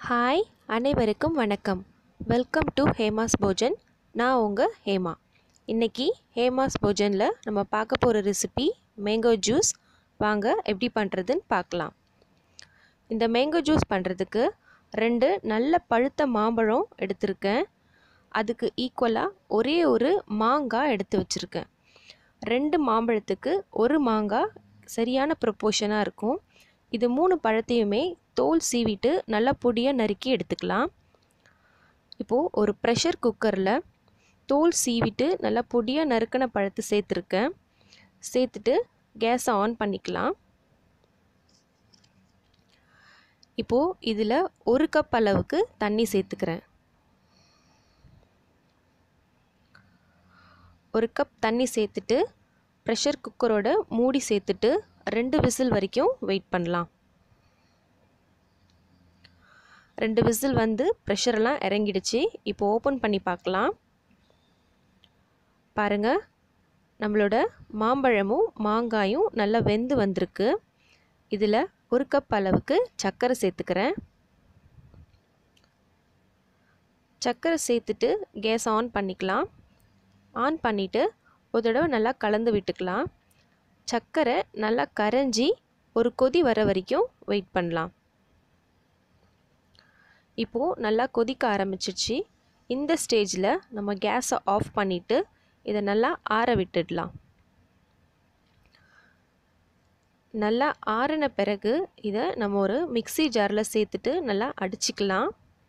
hi அனைவருக்கும் வணக்கம் welcome to Hema's Bhojan நான் உங்கள் ஹேமா இன்றைக்கி ஹேமாஸ் போஜனில் நம்ம பார்க்க போகிற ரெசிபி மேங்கோ ஜூஸ் வாங்க எப்படி பண்ணுறதுன்னு பார்க்கலாம் இந்த மேங்கோ ஜூஸ் பண்ணுறதுக்கு ரெண்டு நல்ல பழுத்த மாம்பழம் எடுத்திருக்கேன் அதுக்கு ஈக்குவலாக ஒரே ஒரு மாங்காய் எடுத்து வச்சுருக்கேன் ரெண்டு மாம்பழத்துக்கு ஒரு மாங்காய் சரியான ப்ரொப்போர்ஷனாக இருக்கும் இது மூணு பழத்தையுமே தோல் சீவிட்டு நல்லா பொடியாக நறுக்கி எடுத்துக்கலாம் இப்போது ஒரு ப்ரெஷர் குக்கரில் தோல் சீவிட்டு நல்லா பொடியாக நறுக்கின பழத்தை சேர்த்துருக்கேன் சேர்த்துட்டு கேஸை ஆன் பண்ணிக்கலாம் இப்போது இதில் ஒரு கப் அளவுக்கு தண்ணி சேர்த்துக்கிறேன் ஒரு கப் தண்ணி சேர்த்துட்டு ப்ரெஷர் குக்கரோட மூடி சேர்த்துட்டு ரெண்டு விசில் வரைக்கும் வெயிட் பண்ணலாம் ரெண்டு விசில் வந்து ப்ரெஷரெல்லாம் இறங்கிடுச்சு இப்போ ஓப்பன் பண்ணி பார்க்கலாம் பாருங்கள் நம்மளோட மாம்பழமும் மாங்காயும் நல்லா வெந்து வந்திருக்கு இதில் ஒரு கப் அளவுக்கு சர்க்கரை சேர்த்துக்கிறேன் சர்க்கரை சேர்த்துட்டு கேஸ் ஆன் பண்ணிக்கலாம் ஆன் பண்ணிவிட்டு ஒரு தடவை நல்லா கலந்து விட்டுக்கலாம் சர்க்கரை நல்லா கரைஞ்சி ஒரு கொதி வர வரைக்கும் வெயிட் பண்ணலாம் இப்போது நல்லா கொதிக்க ஆரம்பிச்சிருச்சு இந்த ஸ்டேஜில் நம்ம கேஸை ஆஃப் பண்ணிவிட்டு இதை நல்லா ஆற விட்டுடலாம் நல்லா ஆறின பிறகு இதை நம்ம ஒரு மிக்சி ஜாரில் சேர்த்துட்டு நல்லா அடிச்சிக்கலாம்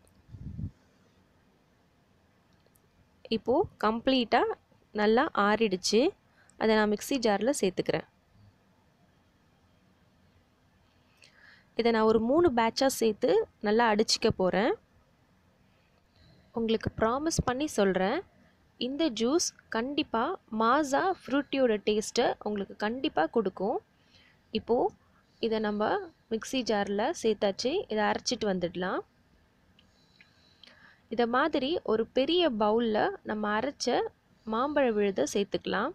இப்போது கம்ப்ளீட்டாக நல்லா ஆறிடுச்சு அதை நான் மிக்சி ஜாரில் சேர்த்துக்கிறேன் இதை நான் ஒரு மூணு பேட்சாக சேர்த்து நல்லா அடிச்சிக்க போகிறேன் உங்களுக்கு ப்ராமிஸ் பண்ணி சொல்கிறேன் இந்த ஜூஸ் கண்டிப்பாக மாஸா ஃப்ரூட்டியோட டேஸ்ட்டை உங்களுக்கு கண்டிப்பாக கொடுக்கும் இப்போது இதை நம்ம மிக்சி ஜாரில் சேர்த்தாச்சு இதை அரைச்சிட்டு வந்துடலாம் இதை மாதிரி ஒரு பெரிய பவுலில் நம்ம அரைச்ச மாம்பழ விழுதை சேர்த்துக்கலாம்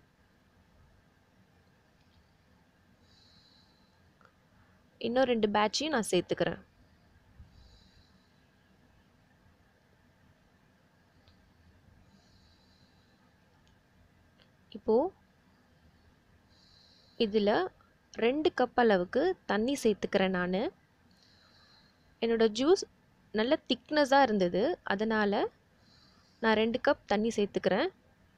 இன்னும் ரெண்டு பேட்சையும் நான் சேர்த்துக்கிறேன் இப்போது இதில் ரெண்டு கப் அளவுக்கு தண்ணி சேர்த்துக்கிறேன் நான் என்னோடய ஜூஸ் நல்ல திக்னஸாக இருந்தது அதனால் நான் ரெண்டு கப் தண்ணி சேர்த்துக்கிறேன்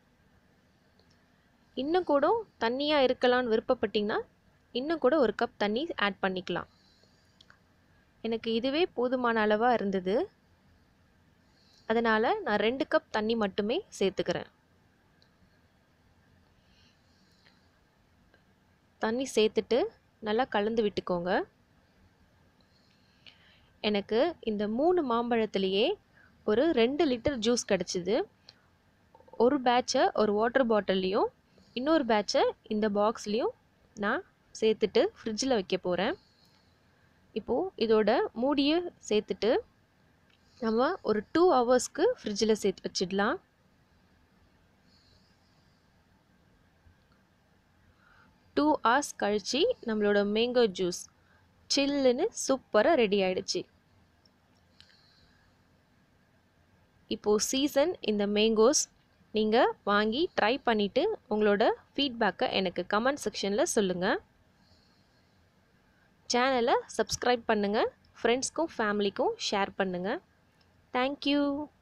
இன்னும் கூட தண்ணியாக இருக்கலான்னு விருப்பப்பட்டிங்கன்னா இன்னும் கூட ஒரு கப் தண்ணி ஆட் பண்ணிக்கலாம் எனக்கு இதுவே போதுமான அளவாக இருந்தது அதனால் நான் ரெண்டு கப் தண்ணி மட்டுமே சேர்த்துக்கிறேன் தண்ணி சேர்த்துட்டு நல்லா கலந்து விட்டுக்கோங்க எனக்கு இந்த மூணு மாம்பழத்துலேயே ஒரு ரெண்டு லிட்டர் ஜூஸ் கிடச்சிது ஒரு பேட்சை ஒரு வாட்டர் பாட்டில்லையும் இன்னொரு பேட்சை இந்த பாக்ஸ்லேயும் நான் சேர்த்துட்டு ஃப்ரிட்ஜில் வைக்க போகிறேன் இப்போது இதோட மூடியை சேர்த்துட்டு நம்ம ஒரு டூ ஹவர்ஸ்க்கு ஃப்ரிட்ஜில் சேர்த்து வச்சிடலாம் டூ ஹவர்ஸ் கழித்து நம்மளோட மேங்கோ ஜூஸ் சில்லுன்னு சூப்பராக ரெடி ஆயிடுச்சு இப்போது சீசன் இந்த மேங்கோஸ் நீங்கள் வாங்கி ட்ரை பண்ணிவிட்டு உங்களோட ஃபீட்பேக்கை எனக்கு கமெண்ட் செக்ஷனில் சொல்லுங்கள் சேனலை சப்ஸ்கிரைப் பண்ணுங்கள் ஃப்ரெண்ட்ஸ்க்கும் ஃபேமிலிக்கும் ஷேர் பண்ணுங்கள் தேங்க்யூ